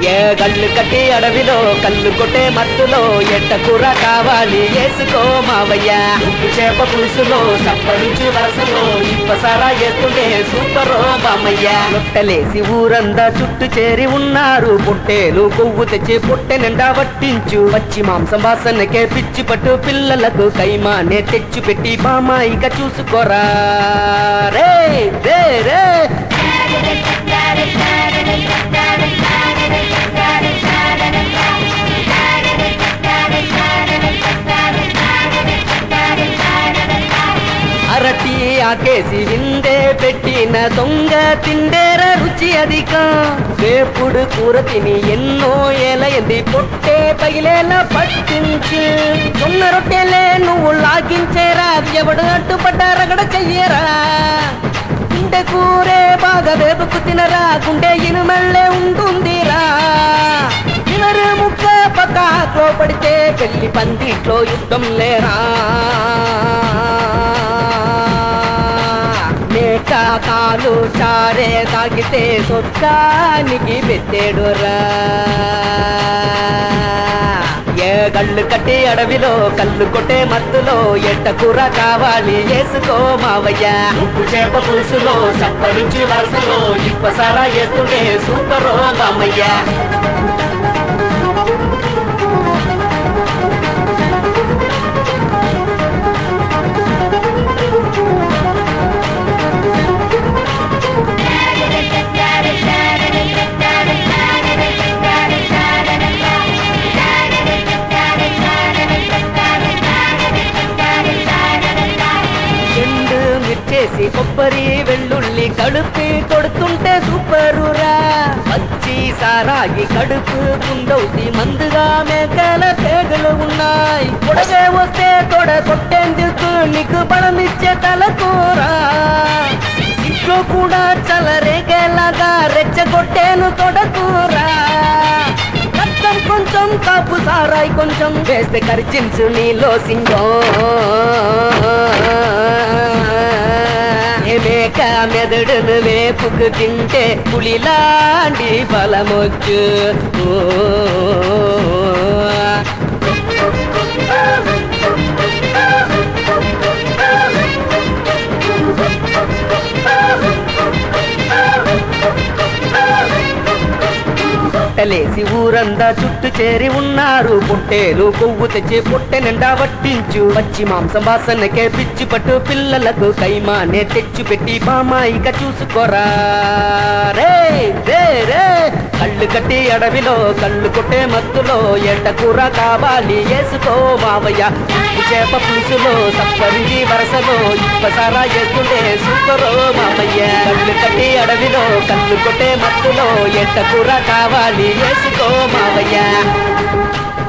ఏ గల్లు కట్టి అడవిలో కళ్ళు కొట్టే మత్తులో ఎట్ట కూర కావాలి వేసుకో మావయ్య ఉప్పు చేప పులుసులో సప్పరించి వరసలో ఇప్పసారా వేస్తుంటే సూపరో బామయ్య లొట్టలేసి ఊరందా చుట్టూ చేరి ఉన్నారు పొట్టేలు కొవ్వు తెచ్చి పొట్టె నిండా వట్టించు పచ్చి మాంసం వాసనకే పిచ్చి పట్టు పిల్లలకు కైమానే తెచ్చి పెట్టి బామాయిక చూసుకోరా రే రే రే అరటి ఆకేసి విందే పెట్టిన దొంగ తిండేర రుచి అధికం వేపుడు కూర తిని ఎన్నో ఏలయంది పొట్టే పగిలేలా పట్టించు జొన్న రొట్టెలే నువ్వు లాగించేరా ఎవడు అడ్డుపడ్డ రగడ చెయ్యరా గుండె కూరే బాగా వేపుకు తినరా గుండె ఇనుమల్లే ఉంటుందిరా ఇవరు ముక్క పక్కలో పడితే పెళ్లి పందిట్లో యుద్ధం లేరా మేక కాలు సారే తాగితే సొత్తానికి పెట్టేడురా ఏ గళ్ళు కట్టి అడవిలో కళ్ళు కొట్టే మత్తులో ఎట్ట కూర కావాలి వేసుకో మావయ్య ఉప్పు చేప పులుసులో సప్పరించి వరసలో ఇప్పసారా వేస్తుంటే సూపరో మామయ్య ఎండు మిర్చేసి కొబ్బరి వెల్లుల్లి కడుపు కొడుతుంటే సూపరురా పచ్చి సారాగి కడుపు పుండవుతి మందుగా మేకల పేగలు ఉన్నాయి పొడవే వస్తే తొడ కొట్టేందుకు నీకు బలమిచ్చే తలకూరా ఇంట్లో కూడా చలరేగేలాగా రెచ్చగొట్టేను తొడకూరా రక్తం కొంచెం కాపు సారాయి కొంచెం వేస్తే కరిచించు నీలో సింగం మేక మెదడును వేపుకు తింటే పులిలాంటి బలమొచ్చు ఓ పొట్టలేసి ఊరందా చుట్టూ చేరి ఉన్నారు పొట్టేలు కొవ్వు తెచ్చి పొట్టె నిండా వట్టించు పచ్చి మాంసం వాసనకే పిచ్చి పట్టు పిల్లలకు కైమానే తెచ్చి పెట్టి బామాయిక చూసుకోరా రే రే రే కళ్ళు కట్టి అడవిలో కళ్ళు కొట్టే మత్తులో ఎండ కూర కావాలి వేసుకో మావయ్య ఉప్పు చేప పులుసులో సప్పరించి వరసలో ఇప్పసారా వేస్తుంటే సూపరో మామయ్య కళ్ళు కట్టి అడవిలో కళ్ళు కొట్టే మత్తులో ఎండ కూర కావాలి వేసుకో మావయ్య